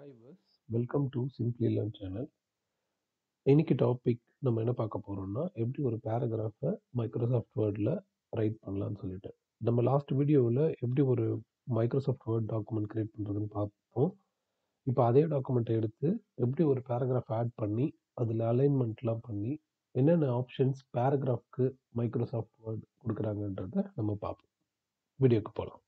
hi வர்ஸ் welcome to simply learn channel இன்னைக்கு topic நம்ம என்ன பார்க்க போகிறோம்னா எப்படி ஒரு பேராகிராஃபை மைக்ரோசாஃப்ட் வேர்டில் ரைட் பண்ணலாம்னு சொல்லிட்டு நம்ம லாஸ்ட் வீடியோவில் எப்படி ஒரு மைக்ரோசாஃப்ட் வேர்ட் டாக்குமெண்ட் கிரியேட் பண்ணுறதுன்னு பார்ப்போம் இப்போ அதே டாக்குமெண்ட்டை எடுத்து எப்படி ஒரு பேராகிராஃப் ஆட் பண்ணி அதில் அலைன்மெண்ட்லாம் பண்ணி என்னென்ன ஆப்ஷன்ஸ் பேராகிராஃப்க்கு மைக்ரோசாஃப்ட் வேர்ட் கொடுக்குறாங்கன்றத நம்ம பார்ப்போம் வீடியோக்கு போகலாம்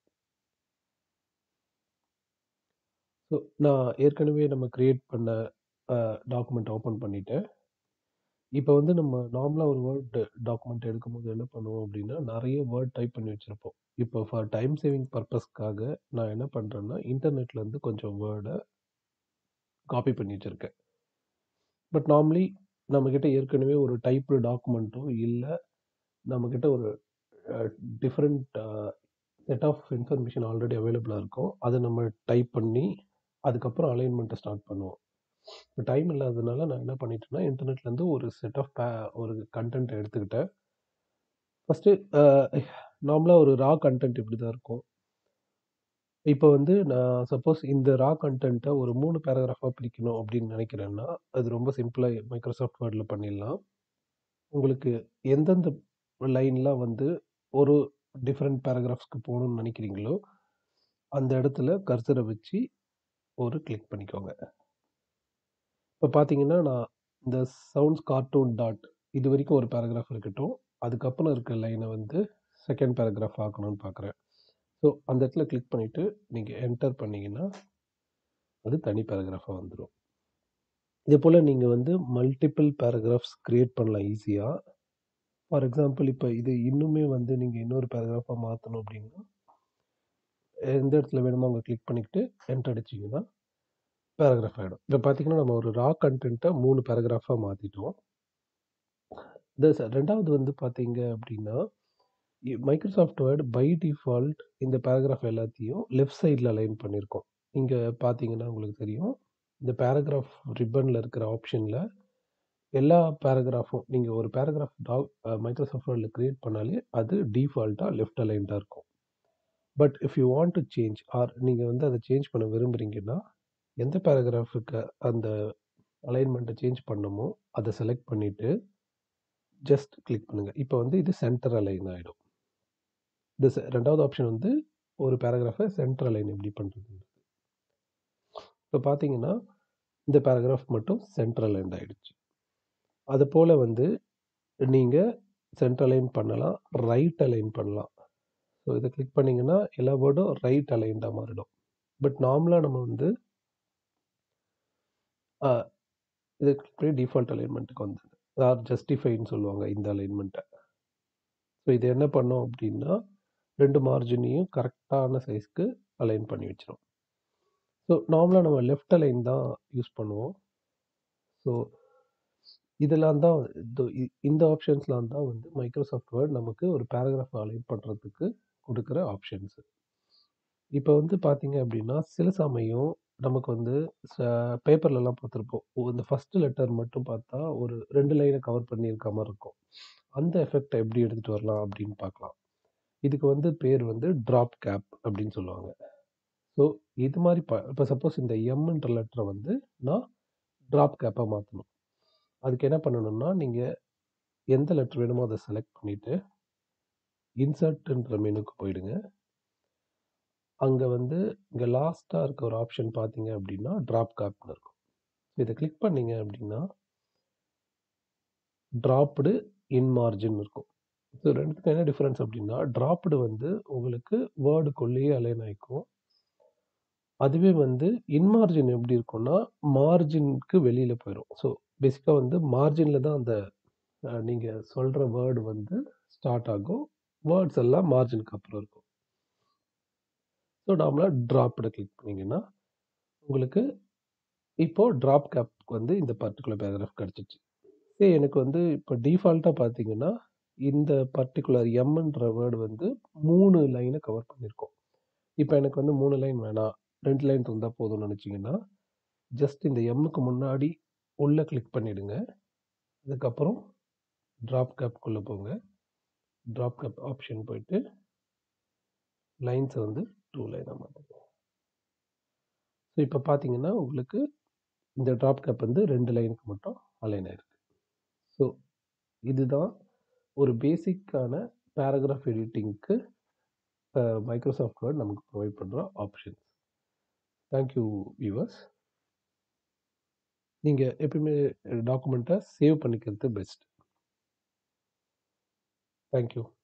ஸோ நான் ஏற்கனவே நம்ம கிரியேட் பண்ண டாக்குமெண்ட் ஓப்பன் பண்ணிட்டேன் இப்போ வந்து நம்ம நார்மலாக ஒரு வேர்ட் டாக்குமெண்ட் எடுக்கும்போது என்ன பண்ணுவோம் அப்படின்னா நிறைய வேர்ட் டைப் பண்ணி வச்சுருப்போம் இப்போ ஃபார் டைம் சேவிங் பர்பஸ்க்காக நான் என்ன பண்ணுறேன்னா இன்டர்நெட்லேருந்து கொஞ்சம் வேர்டை காப்பி பண்ணி வச்சுருக்கேன் பட் நார்மலி நம்மக்கிட்ட ஏற்கனவே ஒரு டைப்டு டாக்குமெண்ட்டோ இல்லை நம்மக்கிட்ட ஒரு different set of information already அவைலபிளாக இருக்கும் அதை நம்ம டைப் பண்ணி அதுக்கப்புறம் அலைன்மெண்ட்டை ஸ்டார்ட் பண்ணுவோம் இப்போ டைம் இல்லாததுனால நான் என்ன பண்ணிட்டேன்னா இன்டர்நெட்லேருந்து ஒரு செட் ஆஃப் பே ஒரு கண்டென்ட் எடுத்துக்கிட்டேன் ஃபஸ்ட்டு நார்மலாக ஒரு ரா கண்டென்ட் இப்படி தான் இருக்கும் இப்போ வந்து நான் சப்போஸ் இந்த ரா கண்டென்ட்டை ஒரு மூணு பேராகிராஃபாக பிரிக்கணும் அப்படின்னு நினைக்கிறேன்னா அது ரொம்ப சிம்பிளாக மைக்ரோசாஃப்ட் வேர்டில் பண்ணிடலாம் உங்களுக்கு எந்தெந்த லைன்லாம் வந்து ஒரு டிஃப்ரெண்ட் பேராகிராஃப்ஸ்க்கு போகணும்னு நினைக்கிறீங்களோ அந்த இடத்துல கர்சரை வச்சு ஒரு கிளிக் பண்ணிக்கோங்க இப்போ பார்த்தீங்கன்னா நான் இந்த சவுண்ட்ஸ் கார்ட்டூன் டாட் இது வரைக்கும் ஒரு பேராகிராஃப் இருக்கட்டும் அதுக்கப்புறம் இருக்க லைனை வந்து செகண்ட் பேராகிராஃப் ஆக்கணும்னு பார்க்குறேன் ஸோ அந்த இடத்துல கிளிக் பண்ணிவிட்டு நீங்கள் என்டர் பண்ணிங்கன்னா அது தனி பேராகிராஃபாக வந்துடும் இதே போல் நீங்கள் வந்து மல்டிபிள் பேராகிராஃப்ஸ் க்ரியேட் பண்ணலாம் ஈஸியாக ஃபார் எக்ஸாம்பிள் இப்போ இது இன்னுமே வந்து நீங்கள் இன்னொரு பேராகிராஃபாக மாற்றணும் அப்படின்னா எந்த இடத்துல வேணுமோ அங்கே கிளிக் பண்ணிக்கிட்டு என்டர் அடிச்சிங்கன்னா பேராகிராஃப் ஆகிடும் இப்போ பார்த்தீங்கன்னா நம்ம ஒரு ரா கண்டென்ட்டை மூணு பேராகிராஃபாக மாற்றிட்டோம் இந்த ரெண்டாவது வந்து பார்த்தீங்க அப்படின்னா மைக்ரோசாஃப்ட் வேர்டு பை டிஃபால்ட் இந்த பேராகிராஃப் எல்லாத்தையும் லெஃப்ட் சைடில் அலைன் பண்ணியிருக்கோம் இங்கே பார்த்தீங்கன்னா உங்களுக்கு தெரியும் இந்த பேராகிராஃப் ரிப்பனில் இருக்கிற ஆப்ஷனில் எல்லா பேராகிராஃபும் நீங்கள் ஒரு பேராகிராஃப் டாக் மைக்ரோசாஃப்ட் வேர்டில் க்ரியேட் பண்ணாலே அது டிஃபால்ட்டாக லெஃப்ட் அலைன்டாக இருக்கும் but if you want to change or நீங்கள் வந்து அதை சேஞ்ச் பண்ண விரும்புகிறீங்கன்னா எந்த பேராகிராஃபுக்கு அந்த அலைன்மெண்ட்டை சேஞ்ச் பண்ணமோ அதை செலக்ட் பண்ணிவிட்டு ஜஸ்ட் கிளிக் பண்ணுங்கள் இப்போ வந்து இது சென்டர் அலைன் ஆகிடும் இது ரெண்டாவது ஆப்ஷன் வந்து ஒரு பேராகிராஃபை சென்டர் அலைன் எப்படி பண்ணுறது இப்போ பார்த்தீங்கன்னா இந்த பேராகிராஃப் மட்டும் சென்ட்ரல் அலைன் ஆகிடுச்சு அது போல் வந்து நீங்கள் சென்ட்ரல் அலைன் பண்ணலாம் ரைட் அலைன் பண்ணலாம் ஸோ இதை கிளிக் பண்ணிங்கன்னா எல்லா வேர்டும் ரைட் அலைன்டாக மாறிடும் பட் நார்மலாக நம்ம வந்து இது கிளிக் பண்ணி டிஃபால்ட் அலைன்மெண்ட்டுக்கு வந்து ஆர் ஜஸ்டிஃபைன்னு சொல்லுவாங்க இந்த அலைன்மெண்ட்டை ஸோ இது என்ன பண்ணோம் அப்படின்னா ரெண்டு மார்ஜினையும் கரெக்டான சைஸ்க்கு அலைன் பண்ணி வச்சிடும் ஸோ நார்மலாக நம்ம லெஃப்ட் அலைன் தான் யூஸ் பண்ணுவோம் ஸோ இதெல்லாம் தான் இந்த ஆப்ஷன்ஸ்லாம் தான் வந்து மைக்ரோசாஃப்ட் வேர்ட் நமக்கு ஒரு பேராகிராஃப் அலைன் பண்ணுறதுக்கு கொடுக்குற ஆப்ஷன்ஸு இப்போ வந்து பார்த்தீங்க அப்படின்னா சில சமயம் நமக்கு வந்து பேப்பர்லலாம் பார்த்துருப்போம் இந்த ஃபஸ்ட்டு லெட்டர் மட்டும் பார்த்தா ஒரு ரெண்டு லைனை கவர் பண்ணியிருக்க மாதிரி இருக்கும் அந்த எஃபெக்டை எப்படி எடுத்துகிட்டு வரலாம் அப்படின்னு பார்க்கலாம் இதுக்கு வந்து பேர் வந்து ட்ராப் கேப் அப்படின்னு சொல்லுவாங்க ஸோ இது மாதிரி ப இப்போ சப்போஸ் இந்த எம்ன்ற லெட்டரை வந்து நான் ட்ராப் கேப்பாக மாற்றணும் அதுக்கு என்ன பண்ணணும்னா நீங்கள் எந்த லெட்டர் வேணுமோ அதை செலக்ட் பண்ணிவிட்டு இன்சர்ட்ன்ற மெனுக்கு போயிடுங்க அங்கே வந்து இங்கே லாஸ்ட்டாக இருக்க ஒரு ஆப்ஷன் பார்த்தீங்க அப்படின்னா ட்ராப் கேப்னு இருக்கும் ஸோ இதை கிளிக் பண்ணிங்க அப்படின்னா ட்ராப்டு இன் மார்ஜின் இருக்கும் ஸோ ரெண்டுத்துக்கும் என்ன டிஃப்ரென்ஸ் அப்படின்னா ட்ராப்டு வந்து உங்களுக்கு வேர்டுக்குள்ளேயே அலைன் ஆகிக்கும் அதுவே வந்து இன்மார்ஜின் எப்படி இருக்கும்னா மார்ஜினுக்கு வெளியில் போயிடும் ஸோ பேசிக்காக வந்து மார்ஜினில் தான் அந்த நீங்கள் சொல்கிற வேர்டு வந்து ஸ்டார்ட் ஆகும் வேர்ட்ஸ் எல்லாம் மார்ஜினுக்கு அப்புறம் இருக்கும் ஸோ நார்மலாக ட்ராப்டை கிளிக் பண்ணிங்கன்னா உங்களுக்கு இப்போது ட்ராப் கேப்க்கு வந்து இந்த பர்டிகுலர் பேராகிராஃப் கிடச்சிச்சு சரி எனக்கு வந்து இப்போ டிஃபால்ட்டாக பார்த்தீங்கன்னா இந்த பர்டிகுலர் எம்ன்ற வேர்டு வந்து மூணு லைனை கவர் பண்ணியிருக்கோம் இப்போ எனக்கு வந்து மூணு லைன் வேணாம் ரெண்டு லைன் இருந்தால் போதும்னு நினச்சிங்கன்னா ஜஸ்ட் இந்த எம்முக்கு முன்னாடி உள்ளே கிளிக் பண்ணிவிடுங்க அதுக்கப்புறம் ட்ராப் கேப்குள்ளே போங்க ட்ராப் கேப் ஆப்ஷன் போயிட்டு லைன்ஸை வந்து டூ லைனாக மாற்றுங்க ஸோ இப்போ பார்த்தீங்கன்னா உங்களுக்கு இந்த ட்ராப் கேப் வந்து ரெண்டு லைனுக்கு மட்டும் அலைன் ஆயிருக்கு ஸோ இதுதான் ஒரு பேசிக்கான பேராகிராஃப் எடிட்டிங்க்கு மைக்ரோசாஃப்ட் வேர்ட் நமக்கு ப்ரொவைட் பண்ணுற ஆப்ஷன்ஸ் தேங்க்யூ வியூவர்ஸ் நீங்கள் எப்பயுமே டாக்குமெண்ட்டை சேவ் பண்ணிக்கிறது பெஸ்ட் தேங்க்யூ